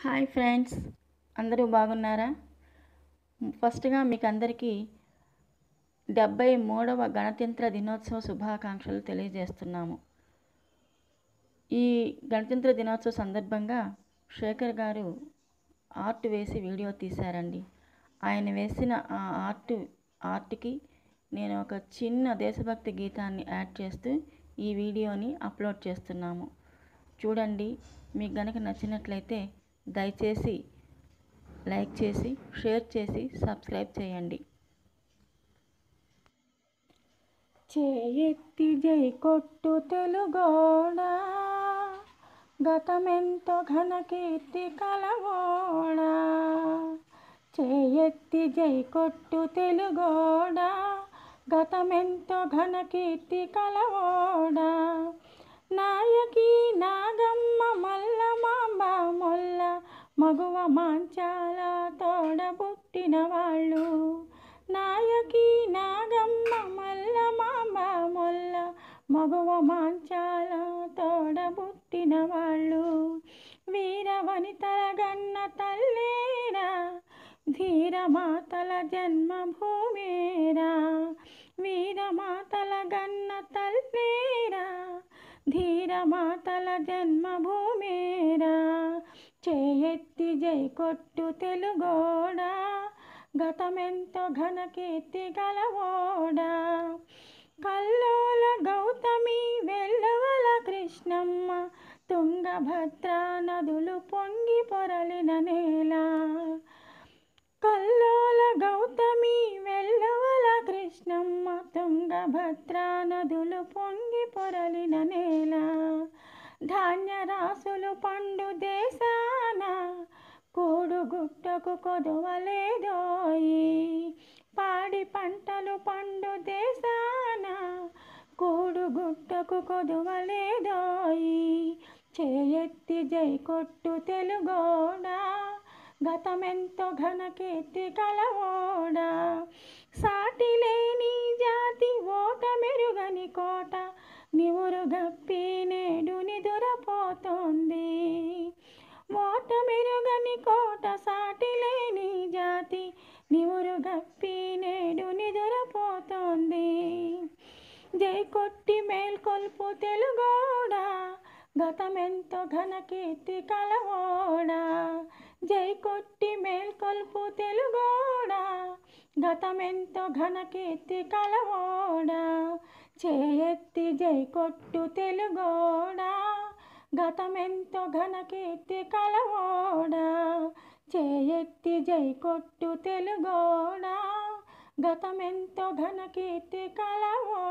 hi friends అందరూ బాగున్నారా ఫస్ట్గా మీకు అందరికీ డెబ్బై మూడవ గణతంత్ర దినోత్సవ శుభాకాంక్షలు తెలియజేస్తున్నాము ఈ గణతంత్ర దినోత్సవ సందర్భంగా శేఖర్ గారు ఆర్ట్ వేసి వీడియో తీశారండి ఆయన వేసిన ఆ ఆర్ట్ ఆర్ట్కి నేను ఒక చిన్న దేశభక్తి గీతాన్ని యాడ్ చేస్తూ ఈ వీడియోని అప్లోడ్ చేస్తున్నాము చూడండి మీకు గనక నచ్చినట్లయితే దయచేసి లైక్ చేసి షేర్ చేసి సబ్స్క్రైబ్ చేయండి చేయెత్తి జై కొట్టు తెలుగోడా గతమెంతో ఘన కీర్తి కలవోడా చేయెత్తి జై కొట్టు తెలుగోడా గతమెంతో ఘన కీర్తి కలవోడా నాయకి నాగమ్మ మల్ల మాంబ మొల్ల మగువ మాంచాల తోడబుట్టిన వాళ్ళు నాయకి నాగమ్మ మల్ల మాంబ మొల్ల మగువ మాంచాల తోడబుట్టిన వాళ్ళు వీర వనితల గన్న తల్లేరా ధీరమాతల జన్మభూమేరా వీరమాతల గన్న తల్లేరా ధీరమాతల జన్మభూమేరా చేయెత్తి జై కొట్టు తెలుగోడా గతమెంతో ఘన కీర్తి గలవోడా కల్లోల గౌతమి వెళ్ళవల కృష్ణమ్మ తుంగభద్ర నదులు పొంగి పొరలిన నేల కల్లోల గౌతమి వెళ్ళవల కృష్ణమ్మ తుంగభద్ర నదులు పొంగి పొరలిన నేల ధాన్య రాసులు పండు దేశాన కూడు గుట్టకు కొదవలేదోయి పాడి పంటలు పండు దేశాన కూడు గుట్టకు కొదవలేదోయి చేయెత్తి జై కొట్టు తెలుగోడా గతమెంతో ఘన కీర్తి కలవోడా సాటి లేని జాతి ఓట మెరుగని కోట నివురు గప్పి నేడు నిదురపోతోంది ఓట మెరుగని కోట సాటి లేని జాతి నివురు గప్పి నేడు నిదురపోతోంది జై కొట్టి మేల్కొల్పు తెలుగోడా గతమెంతో ఘన కీర్తి కలవోడా జై కొట్టి మేల్కొల్పు తెలుగోడా గతమెంతో ఘన కీర్తి కలవోడా చేయెత్తి జై కొట్టు తెలుగోడా గతమెంతో ఘన కీర్తి కలవోడా చేయెత్తి జై కొట్టు తెలుగోడా గతమెంతో ఘన కీర్తి కలవోడా